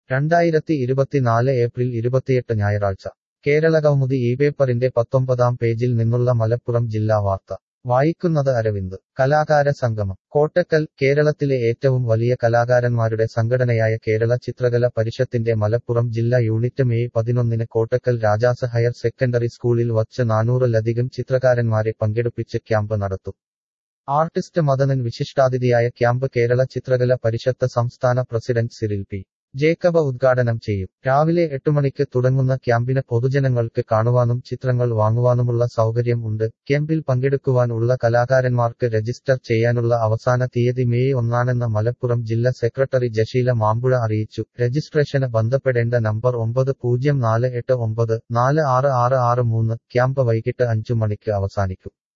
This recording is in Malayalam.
രണ്ടായിരത്തി ഇരുപത്തിനാല് ഏപ്രിൽ ഇരുപത്തിയെട്ട് ഞായറാഴ്ച കേരള കൗമുദി ഈ പേപ്പറിന്റെ പത്തൊമ്പതാം പേജിൽ നിന്നുള്ള മലപ്പുറം ജില്ലാ വാർത്ത വായിക്കുന്നത് അരവിന്ദ് കലാകാര സംഗമം കോട്ടക്കൽ കേരളത്തിലെ ഏറ്റവും വലിയ കലാകാരന്മാരുടെ സംഘടനയായ കേരള ചിത്രകല പരിഷത്തിന്റെ മലപ്പുറം ജില്ലാ യൂണിറ്റ് മെയ് പതിനൊന്നിന് കോട്ടക്കൽ രാജാസ് ഹയർ സെക്കൻഡറി സ്കൂളിൽ വച്ച് നാനൂറിലധികം ചിത്രകാരന്മാരെ പങ്കെടുപ്പിച്ച് ക്യാമ്പ് നടത്തും ആർട്ടിസ്റ്റ് മദനൻ വിശിഷ്ടാതിഥിയായ ക്യാമ്പ് കേരള ചിത്രകല പരിഷത്ത് സംസ്ഥാന പ്രസിഡന്റ് സിറിൽ പി ജേക്കബ ഉദ്ഘാടനം ചെയ്യും രാവിലെ എട്ട് മണിക്ക് തുടങ്ങുന്ന ക്യാമ്പിന് പൊതുജനങ്ങൾക്ക് കാണുവാനും ചിത്രങ്ങൾ വാങ്ങുവാനുമുള്ള സൗകര്യം ഉണ്ട് ക്യാമ്പിൽ പങ്കെടുക്കുവാൻ ഉള്ള കലാകാരന്മാർക്ക് രജിസ്റ്റർ ചെയ്യാനുള്ള അവസാന തീയതി മെയ് ഒന്നാണെന്ന് മലപ്പുറം ജില്ലാ സെക്രട്ടറി ജഷീല മാമ്പുഴ അറിയിച്ചു രജിസ്ട്രേഷന് ബന്ധപ്പെടേണ്ട നമ്പർ ഒമ്പത് പൂജ്യം നാല് എട്ട് ഒമ്പത് നാല് ആറ് ആറ് ആറ് മൂന്ന് ക്യാമ്പ് വൈകിട്ട് അഞ്ചു മണിക്ക് അവസാനിക്കും